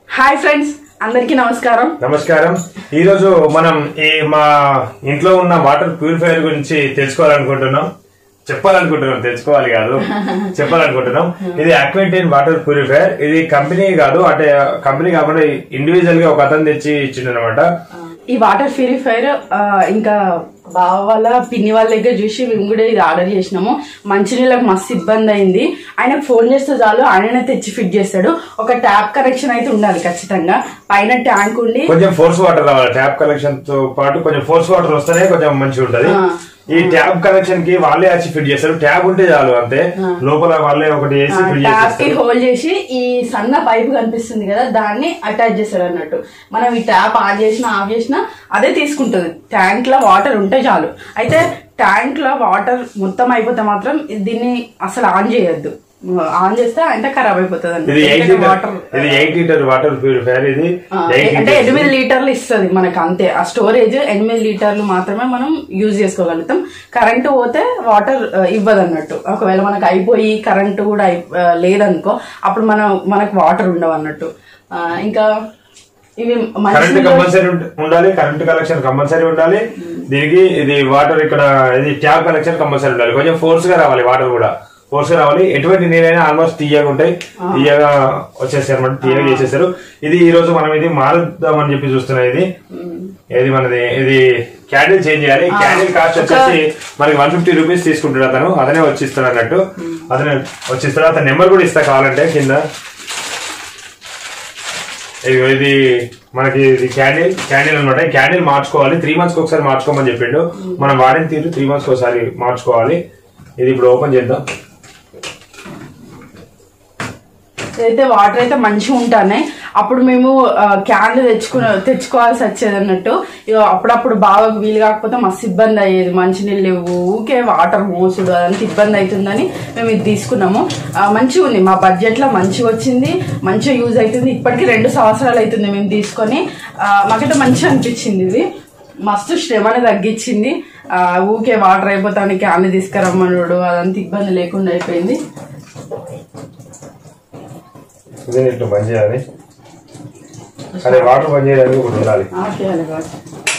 Hi friends అందరికీ నమస్కారం నమస్కారం ఈ రోజు మనం ఈ మా ఇంట్లో ఉన్న వాటర్ ప్యూరిఫైయర్ గురించి తెలుసుకోవాలనుకుంటున్నాం చెప్పాలనుకుంటున్నాం తెలుసుకోవాలి కాదు చెప్పాలనుకుంటున్నాం ఇది అక్వెంటైన్ వాటర్ ప్యూరిఫైయర్ ఇది కంపెనీ కాదు అంటే కంపెనీ కాకుండా ఇండివిజువల్ గా ఒక అతను తెచ్చి ఇచ్చిండు అనమాట ఈ వాటర్ ప్యూరిఫైర్ ఇంకా బావ వాళ్ళ పిన్ని వాళ్ళ దగ్గర చూసి మేము కూడా ఇది ఆర్డర్ చేసినాము మంచినీళ్ళకి మస్తు ఇబ్బంది అయింది ఆయనకు ఫోన్ చేస్తే చాలు ఆయననే తెచ్చి ఫిట్ చేస్తాడు ఒక ట్యాప్ కనెక్షన్ అయితే ఉండాలి ఖచ్చితంగా పైన ట్యాంక్ ఉండి కొంచెం ఫోర్స్ వాటర్ రావాలి ట్యాప్ కనెక్షన్ తో పాటు కొంచెం ఫోర్స్ వాటర్ వస్తేనే కొంచెం మంచిగా ఉంటది ఆ. ఈ ట్యాప్ కనెక్షన్ కి వాళ్ళే వచ్చి ఫిట్ చేస్తారు ట్యాప్ ఉంటే చాలు అంతే లోపల వాళ్ళే ఒకటి వేసి ఫిట్ ట్యాప్ కి చేస్తారు హోల్డ్ చేసి ఈ సన్న పైప్ కనిపిస్తుంది కదా దాన్ని అటాచ్ చేస్తాడు అన్నట్టు మనం ఈ ట్యాప్ ఆన్ చేసినా ఆఫ్ చేసినా అదే తీసుకుంటుంది ట్యాంక్ లో వాటర్ ఉంటే చాలు అయితే ట్యాంక్ లో వాటర్ మొత్తం అయిపోతే మాత్రం దీన్ని అసలు ఆన్ చేయొద్దు ఆన్ చేస్తే అంటే ఖరాబ్ అయిపోతుంది ఇది ఎయిట్ లీటర్ వాటర్ ఇది ఎయిట్ లీటర్ వాటర్ ప్యూరిఫైయర్ ఇది ఎయిట్ అంటే లీటర్ ఎనిమిది లీటర్లు ఇస్తుంది మనకు అంతే ఆ స్టోరేజ్ ఎనిమిది లీటర్లు మాత్రమే మనం యూజ్ చేసుకోగలుగుతాం కరెంటు పోతే వాటర్ ఇవ్వదు అన్నట్టు ఒకవేళ మనకు అయిపోయి కరెంటు కూడా అయి- ఆ, లేదనుకో అప్పుడు మనం మనకు వాటర్ ఉండవు అన్నట్టు ఆ, ఇంకా ఇవి కరెంట్ మంచి కంపల్సరీ ఉండాలి కరెంట్ కనెక్షన్ కంపల్సరీ ఉండాలి దీనికి ఇది వాటర్ ఇక్కడ ఇది ట్యాప్ కనెక్షన్ కంపల్సరీ ఉండాలి కొంచెం ఫోర్స్ గా రావాలి వాటర్ కూడా ఫోర్స్ గా రావాలి ఎటువంటి నీరైనా ఆల్మోస్ట్ తీయగా ఉంటాయి తీయగా వచ్చేస్తాయి అనమాట తీయగా చేసేస్తారు ఇది ఈ రోజు మనం ఇది మారుద్దామని చెప్పి చూస్తున్నాం ఇది ఇది మనది ఇది క్యాండిల్ చేంజ్ చేయాలి క్యాండిల్ కాస్ట్ వచ్చేసి మనకి వన్ ఫిఫ్టీ రూపీస్ తీసుకుంటాడు అతను అతనే వచ్చిస్తాడు అన్నట్టు అతనే వచ్చిస్తాడు అతని నెంబర్ కూడా ఇస్తా కావాలంటే కింద ఇదిగో ఇది మనకి ఇది క్యాండిల్ క్యాండిల్ అనమాట ఈ క్యాండిల్ మార్చుకోవాలి త్రీ మంత్స్ ఒకసారి మార్చుకోమని చెప్పిండు మనం వాడిన తీరు త్రీ మంత్స్ ఒకసారి మార్చుకోవాలి ఇది ఇప్పుడు ఓపెన్ చేద్దాం అయితే వాటర్ అయితే మంచిగా ఉంటానే అప్పుడు మేము క్యాన్లు తెచ్చుకున్న తెచ్చుకోవాల్సి వచ్చేది అన్నట్టు ఇగో అప్పుడప్పుడు బాగా వీలు కాకపోతే మస్తు ఇబ్బంది అయ్యేది మంచినీళ్ళు లేవు ఊకే వాటర్ మోసుడు అదంతా ఇబ్బంది అవుతుందని మేము ఇది తీసుకున్నాము ఆ, మంచిగా ఉంది మా బడ్జెట్ లో మంచిగా వచ్చింది మంచిగా యూజ్ అవుతుంది ఇప్పటికి రెండు సంవత్సరాలు అవుతుంది మేము తీసుకొని ఆ, మాకైతే మంచిగా అనిపించింది ఇది మస్తు శ్రమని తగ్గించింది ఆ, ఊకే వాటర్ అయిపోతానికి క్యాన్లు తీసుకురమ్మనుడు అదంతా ఇబ్బంది లేకుండా అయిపోయింది ఇది ఇట్లా బంద్ చేయాలి అదే వాటర్ బంద్ చేయడానికి ఒకటి ఉండాలి ఆఫ్ చేయాలి కాబట్టి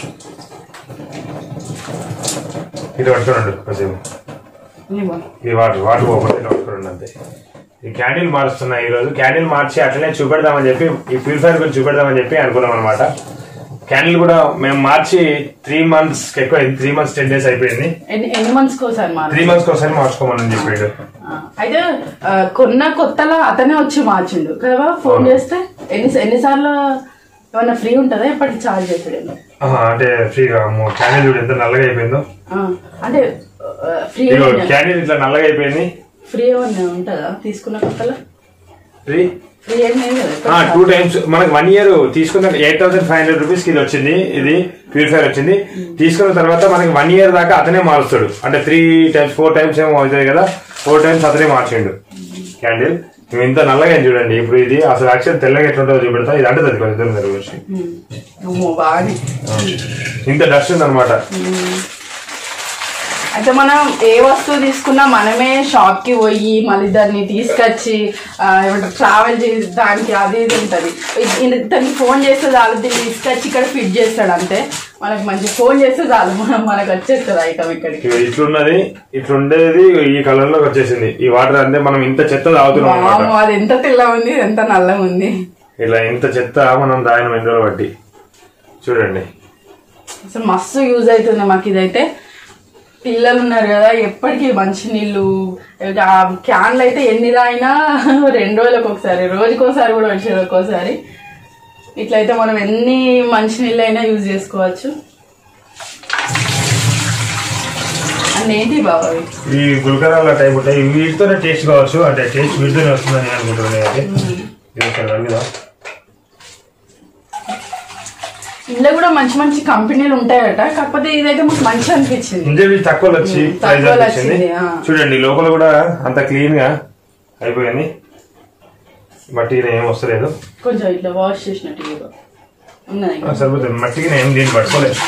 ఇది పట్టుకోండి కొంచెం ఇవ్వ. ఈ వాటర్ వాటర్ ఓపెన్ ఇట్లా పట్టుకోండి అంతే ఈ క్యాండిల్ మారుస్తున్నా ఈ రోజు క్యాండిల్ మార్చి అట్లనే చూపెడదామని చెప్పి ఈ ప్యూరిఫైర్ గురించి చూపెడదామని చెప్పి అనుకున్నాం అనమాట క్యాండిల్ కూడా మేము మార్చి త్రీ మంత్స్ ఎక్కువ త్రీ మంత్స్ టెన్ డేస్ అయిపోయింది ఎన్ని ఎన్ని మంత్స్ కోసారి మా త్రీ మంత్స్ ఒకసారి మార్చుకోమని చెప్పాడు అయితే ఆ, కొన్న కొత్తలో అతనే వచ్చి మార్చిండు కదా ఫోన్ చేస్తే ఎన్ని ఎన్నిసార్లు ఏమన్నా ఫ్రీ ఉంటుందా ఎప్పటికి ఛార్జ్ చేసాడు ఆహా, అంటే ఫ్రీగా క్యాండిల్ చూడు ఎంత నల్లగా అయిపోయిందో అంటే ఫ్రీ ఇదిగో క్యాండిల్ ఇట్లా నల్లగా అయిపోయింది ఫ్రీ ఏమన్నా ఉంటుందా తీసుకున్న కొత్తలో ఫ్రీ ఫ్రీ ఏం లేదు కదా టూ టైమ్స్ మనకి వన్ ఇయర్ తీసుకున్న eight thousand five hundred rupees కి ఇది వచ్చింది ఇది ప్యూరిఫైర్ వచ్చింది తీసుకున్న తర్వాత మనకి వన్ ఇయర్ దాకా అతనే మారుస్తాడు అంటే త్రీ టైమ్స్ ఫోర్ టైమ్స్ ఏమో అవుతుంది కదా ఫోర్ టైమ్స్ అతనే మార్చిండు క్యాండిల్ మేము ఇంత నల్లగా అయింది చూడండి ఇప్పుడు ఇది అసలు యాక్చువల్ తెల్లగా ఎట్లుంటుందో చూపెడతా ఇది అంటే కొంచెం దూరం దగ్గర వచ్చి ఉమ్. అమ్మో బాగా ఇంత డస్ట్ ఉంది అనమాట అయితే మనం ఏ వస్తువు తీసుకున్నా మనమే షాప్ కి పోయి మళ్ళీ దాన్ని తీసుకొచ్చి ఆ, ఏమంటారు ట్రావెల్ చేసి దానికి అది ఇది ఉంటది ఇ- ఇతనికి ఫోన్ చేస్తే చాలు దీన్ని తీసుకొచ్చి ఇక్కడ ఫిట్ చేస్తాడు అంతే మనకి మంచి ఫోన్ చేస్తే చాలు మనం మనకు వచ్చేస్తుంది ఐటమ్ ఇక్కడికి ఇట్లున్నది ఇట్లుండేది ఈ కలర్ లోకి వచ్చేసింది ఈ వాటర్ అంటే మనం ఇంత చెత్త తాగుతున్నాం అనమాట వామ్మో, అది ఎంత తెల్లగా ఉంది ఇది ఎంత నల్లగా ఉంది ఇలా ఇంత చెత్త మనం తాగిన ఇందులో బట్టి చూడండి అసలు మస్తు యూజ్ అవుతుంది మాకు ఇదైతే పిల్లలు ఉన్నారు కదా ఎప్పటికీ మంచి నీళ్ళు క్యాన్లు అయితే ఎన్ని తాగినా రెండు రోజులకు ఒకసారి రోజుకోసారి కూడా వచ్చేది ఒక్కోసారి ఇట్లయితే మనం ఎన్ని మంచి నీళ్ళు అయినా యూజ్ చేసుకోవచ్చు అండ్ ఏంటి బాబా ఇవి? ఈ గుల్కరాల టైప్ ఉంటాయి ఇవి వీటితోనే టేస్ట్ కావచ్చు అంటే టేస్ట్ వీటితోనే వస్తుందని అనుకుంటున్నాను అయితే ఇది ఒకసారి కలుగుదాం ఇందులో కూడా మంచి మంచి కంపెనీలు ఉంటాయట కాకపోతే ఇదైతే మాకు మంచి అనిపించింది ఇంజే వీళ్ళు తక్కువ వచ్చి ఉమ్, ప్రైస్ తక్కువలో అనిపించింది వచ్చింది, ఆ. చూడండి లోపల కూడా అంత క్లీన్ గా అయిపోయింది మట్టికి ఏం వస్తలేదు కొంచెం ఇట్లా వాష్ చేసినట్టు ఇదిగో. ఉన్నది ఆ, సరిపోతుంది మట్టికి ఏం దీన్ని పట్టుకోలేదు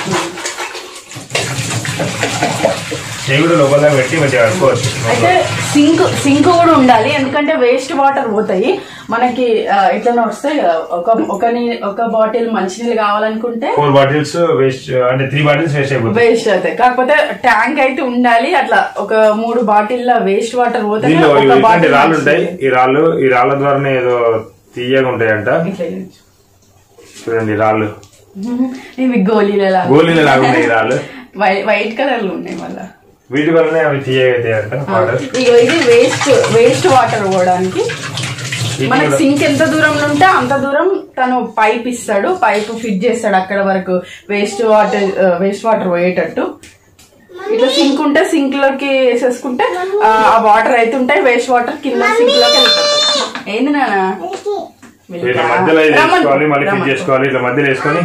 చేయి కూడా లోపల దాకా పెట్టి మంచిగా కడుక్కోవచ్చు అయితే సింక్ సింక్ కూడా ఉండాలి ఎందుకంటే వేస్ట్ వాటర్ పోతాయి మనకి ఆ, ఇట్లనే వస్తాయి కదా ఒక ఒక నీ- ఒక బాటిల్ మంచినీళ్ళు కావాలనుకుంటే ఫోర్ బాటిల్స్ వేస్ట్ అంటే త్రీ బాటిల్స్ వేస్ట్ అయిపోతుంది వేస్ట్ అవుతాయి కాకపోతే ట్యాంక్ అయితే ఉండాలి అట్లా ఒక మూడు బాటిల్ వేస్ట్ వాటర్ పోతే దీనిలో ఒక ఇట్లాంటి బాటిల్ రాళ్ళు ఉంటాయి ఈ రాళ్ళు ఈ రాళ్ళ ద్వారానే ఏదో తీయగా ఉంటాయంట ఇట్లా చేయొచ్చు. చూడండి ఈ రాళ్ళు ఇవి గోళీల గోళీల లాగా ఉన్నాయి ఈ రాళ్ళు వైట్ కలర్ లో ఉన్నాయి మళ్ళా వీటి వల్లనే అవి తీయగా అవుతాయంట వాటర్ ఇగో ఇది వేస్ట్ వేస్ట్ వాటర్ పోవడానికి మనకి సింక్ ఎంత దూరంలో ఉంటే అంత దూరం తను పైప్ ఇస్తాడు పైప్ ఫిట్ చేస్తాడు అక్కడ వరకు వేస్ట్ వాటర్ వేస్ట్ వాటర్ పోయేటట్టు ఇట్లా సింక్ ఉంటే సింక్ లోకి వేసేసుకుంటే ఆ, ఆ వాటర్ అయితే ఉంటాయి వేస్ట్ వాటర్ కింద సింక్ లోకి వెళ్ళిపోతాయి ఏంది నాన్న ఇట్లా మధ్యలో ఇది రమ్మను. వేసుకోవాలి మళ్ళీ ఫిట్ రమ్మను. చేసుకోవాలి ఇట్లా మధ్యలో వేసుకొని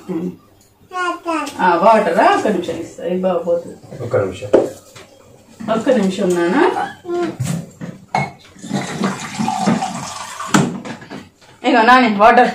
ఆ, వాటరా ఒక్క నిమిషం ఇస్తా ఇది బాగుపోతుంది ఒక్క నిమిషం ఒక్క నిమిషం నాన్న ఇగో నాని వాటర్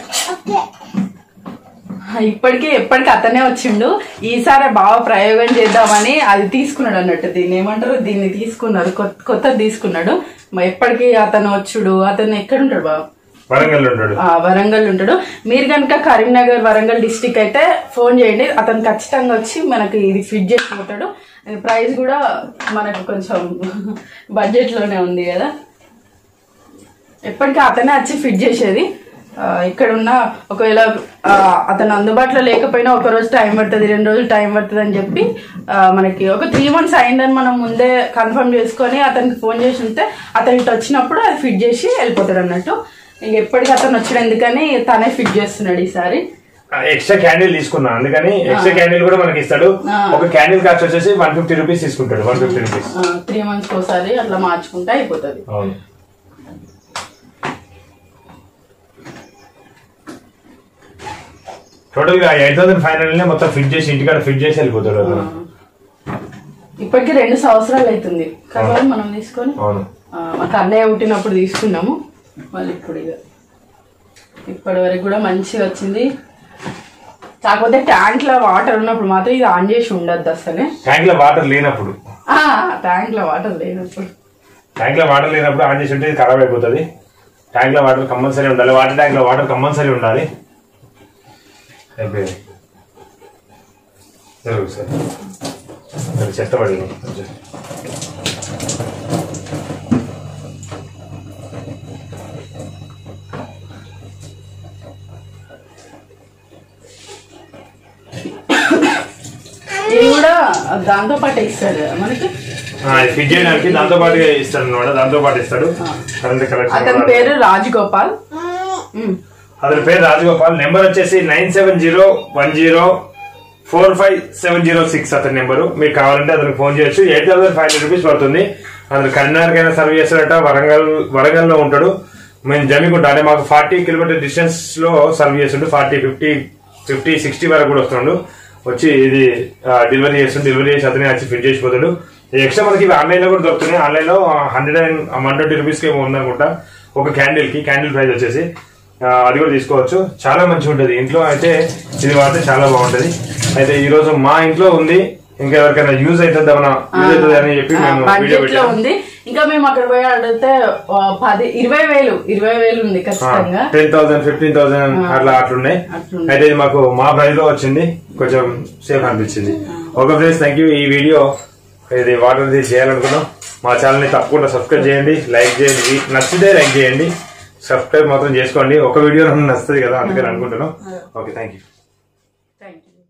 ఇప్పటికి ఎప్పటికి అతనే వచ్చిండు ఈసారి బాగా ప్రయోగం చేద్దామని అది తీసుకున్నాడు అన్నట్టు దీన్ని ఏమంటారు దీన్ని తీసుకున్నారు కొత్త కొత్తది తీసుకున్నాడు మరి ఎప్పటికి అతను వచ్చుడు అతను ఎక్కడ ఉంటాడు బాబు వరంగల్ ఉంటాడు ఆ, వరంగల్ ఉంటాడు మీరు కనుక కరీంనగర్ వరంగల్ డిస్టిక్ అయితే ఫోన్ చేయండి అతను ఖచ్చితంగా వచ్చి మనకి ఇది ఫిట్ చేసి పోతాడు ప్రైస్ కూడా మనకు కొంచెం బడ్జెట్ లోనే ఉంది కదా ఎప్పటికీ అతనే వచ్చి ఫిట్ చేసేది ఆ, ఇక్కడ ఉన్న ఒకవేళ ఆ, అతను అందుబాటులో లేకపోయినా ఒక రోజు టైం పడుతుంది రెండు రోజులు టైం పడుతుంది అని చెప్పి ఆ, మనకి ఒక త్రీ మంత్స్ అయిందని మనం ముందే కన్ఫర్మ్ చేసుకొని అతనికి ఫోన్ చేసి ఉంటే అతను ఇటు వచ్చినప్పుడు అది ఫిట్ చేసి వెళ్ళిపోతాడు అన్నట్టు ఇంక ఎప్పటికీ అతను వచ్చాడు ఎందుకని తనే ఫిట్ చేస్తున్నాడు ఈసారి ఎక్స్ట్రా క్యాండిల్ తీసుకున్నాను అందుకని ఎక్స్ట్రా క్యాండిల్ కూడా మనకి ఇస్తాడు ఆ. ఒక క్యాండిల్ కాస్ట్ వచ్చేసి వన్ ఫిఫ్టీ రూపీస్ తీసుకుంటాడు వన్ ఫిఫ్టీ రూపీస్ త్రీ మంత్స్కి ఒకసారి అట్లా మార్చుకుంటే అయిపోతుంది అవును టోటల్ గా ఎయిట్ థౌసండ్ ఫైవ్ హండ్రెడ్ మొత్తం ఫిట్ చేసి ఇంటికాడ ఫిట్ చేసి వెళ్ళిపోతాడు అతను ఇప్పటికి రెండు సంవత్సరాలు అవుతుంది కదా మనం తీసుకొని అవును ఆ, మాకు అన్నయ్య పుట్టినప్పుడు తీసుకున్నాము మళ్ళీ ఇప్పుడు ఇక ఇప్పటి వరకు కూడా మంచిగా వచ్చింది కాకపోతే ట్యాంక్ లో వాటర్ ఉన్నప్పుడు మాత్రం ఇది ఆన్ చేసి ఉండద్దు అసలే ట్యాంక్ లో వాటర్ లేనప్పుడు ఆ, ట్యాంక్ లో వాటర్ లేనప్పుడు ట్యాంక్ లో వాటర్ లేనప్పుడు ఆన్ చేసి ఉంటే ఇది ఖరాబ్ అయిపోతుంది ట్యాంక్ లో వాటర్ కంపల్సరీ ఉండాలి వాటర్ ట్యాంక్ లో వాటర్ కంపల్సరీ ఉండాలి అయిపోయింది జరుగు సార్ అది చెత్త పడింది కొంచెం. ఇది కూడా దాంతో పాటు ఇస్తాడు కదా మనకి ఆ, ఇది ఫిట్ చేయడానికి దాంతో పాటుగా ఇస్తాడు అనమాట దాంతో పాటు ఇస్తాడు కరెంట్ అతని కలెక్షన్ పేరు రాజ్ గోపాల్ ఉమ్. అతని పేరు రాజగోపాల్ నెంబర్ వచ్చేసి nine seven zero one zero four five seven zero six అతని నెంబరు మీకు కావాలంటే అతనికి ఫోన్ చేయొచ్చు eight thousand five hundred rupees పడుతుంది అతను కరీంనగర్కైనా సర్వ్ చేస్తాడట వరంగల్ వరంగల్లో ఉంటాడు మేము జమ్మికుంటా అంటే మాకు ఫార్టీ కిలోమీటర్ డిస్టెన్స్ లో సర్వ్ చేస్తుండు ఫార్టీ ఫిఫ్టీ ఫిఫ్టీ సిక్స్టీ వరకు కూడా వస్తుండు వచ్చి ఇది డెలివరీ చేస్తుండు డెలివరీ చేసి అతనే వచ్చి ఫిట్ చేసిపోతాడు ఎక్స్ట్రా మనకి ఇవి ఆన్లైన్ లో కూడా దొరుకుతున్నాయి ఆన్లైన్ లో hundred and one twenty rupees కి ఏమో ఉందనుకుంటా ఒక క్యాండిల్ కి క్యాండిల్ ప్రైస్ వచ్చేసి ఆ, అది కూడా తీసుకోవచ్చు చాలా మంచిగా ఉంటుంది ఇంట్లో అయితే ఇది వాడితే చాలా బాగుంటది అయితే ఈ రోజు మా ఇంట్లో ఉంది ఇంకా ఎవరికైనా యూజ్ అవుతుంది ఏమైనా యూజ్ అవుతుంది అని చెప్పి మేము వీడియో బడ్జెట్ లో పెట్టాము ఉంది ఇంకా మేము అక్కడ పోయి అడిగితే ఆ, పది ఇరవై వేలు ఇరవై వేలు ఉంది ఖచ్చితంగా టెన్ థౌసండ్ ఫిఫ్టీన్ థౌసండ్ అట్లా అట్లున్నాయి అట్లున్నాయి. అయితే ఇది మాకు మా ప్రైస్ లో వచ్చింది కొంచెం సేఫ్ అనిపించింది ఓకే ఫ్రెండ్స్ థ్యాంక్ యూ ఈ వీడియో ఇది వాటర్ తీసి చేయాలనుకున్నాం మా ఛానల్ ని తప్పకుండా సబ్స్క్రైబ్ చేయండి లైక్ చేయండి నచ్చితే లైక్ చేయండి సబ్స్క్రైబ్ మాత్రం చేసుకోండి ఒక వీడియో నచ్చుతుంది కదా అందుకని అనుకుంటున్నాం okay thank you thank you